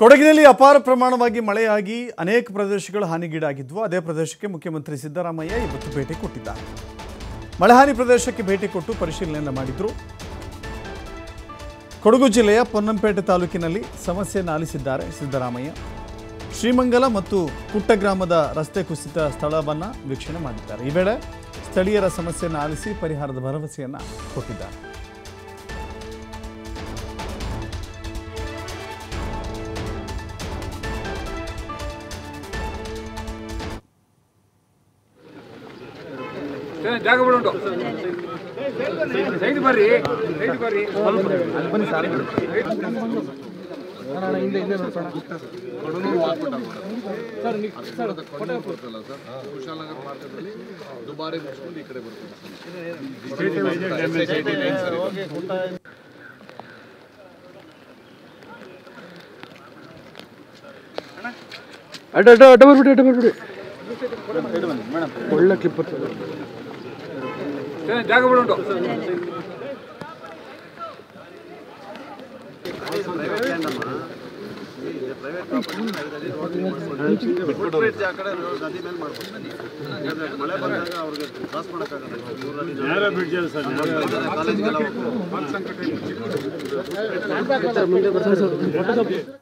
ಕೊಡಗಿನಲ್ಲಿ ಅಪಾರ ಪ್ರಮಾಣವಾಗಿ ಮಳೆಯಾಗಿ ಅನೇಕ ಪ್ರದೇಶಗಳು ಹಾನಿಗೀಡಾಗಿದ್ವು ಅದೇ ಪ್ರದೇಶಕ್ಕೆ ಮುಖ್ಯಮಂತ್ರಿ ಸಿದ್ದರಾಮಯ್ಯ ಇವತ್ತು ಭೇಟಿ ಕೊಟ್ಟಿದ್ದಾರೆ ಮಳೆಹಾನಿ ಪ್ರದೇಶಕ್ಕೆ ಭೇಟಿ ಕೊಟ್ಟು ಪರಿಶೀಲನೆಯನ್ನು ಮಾಡಿದ್ರು ಕೊಡಗು ಜಿಲ್ಲೆಯ ಪೊನ್ನಂಪೇಟೆ ತಾಲೂಕಿನಲ್ಲಿ ಸಮಸ್ಯೆಯನ್ನು ಆಲಿಸಿದ್ದಾರೆ ಸಿದ್ದರಾಮಯ್ಯ ಶ್ರೀಮಂಗಲ ಮತ್ತು ಕುಟ್ಟ ಗ್ರಾಮದ ರಸ್ತೆ ಕುಸಿತ ಸ್ಥಳವನ್ನು ವೀಕ್ಷಣೆ ಮಾಡಿದ್ದಾರೆ ಈ ವೇಳೆ ಸ್ಥಳೀಯರ ಸಮಸ್ಯೆಯನ್ನು ಆಲಿಸಿ ಪರಿಹಾರದ ಭರವಸೆಯನ್ನು ಕೊಟ್ಟಿದ್ದಾರೆ ಸರಿ, ಜಾಗ ಬಿಡುಂಟು ಸೈಡ್ ಬರ್ರಿ ಸೈಡ್ ಬರ್ರಿ ಕುಶಾಲನಗರ ಮಾರ್ಗದಲ್ಲಿ ದುಬಾರಿ ಮುಗಿಸ್ಕೊಂಡು ಈ ಕಡೆ ಬರ್ತೀವಿ ಅಡ್ಡ ಅಡ್ಡ ಅಡ್ಡ ಬರ್ಬಿಡಿ ಅಡ್ಡ ಬರ್ಬಿಡಿ ಒಳ್ಳೆ ಕ್ಲಿಪ್ ಬರ್ತದೆ ಸರಿ, ಜಾಗ ಬಿಡುಂಟು ಮಳೆ ಬಂದಾಗ ಅವ್ರಿಗೆ ಕ್ರಾಸ್ ಮಾಡೋಕ್ಕಾಗಲ್ಲ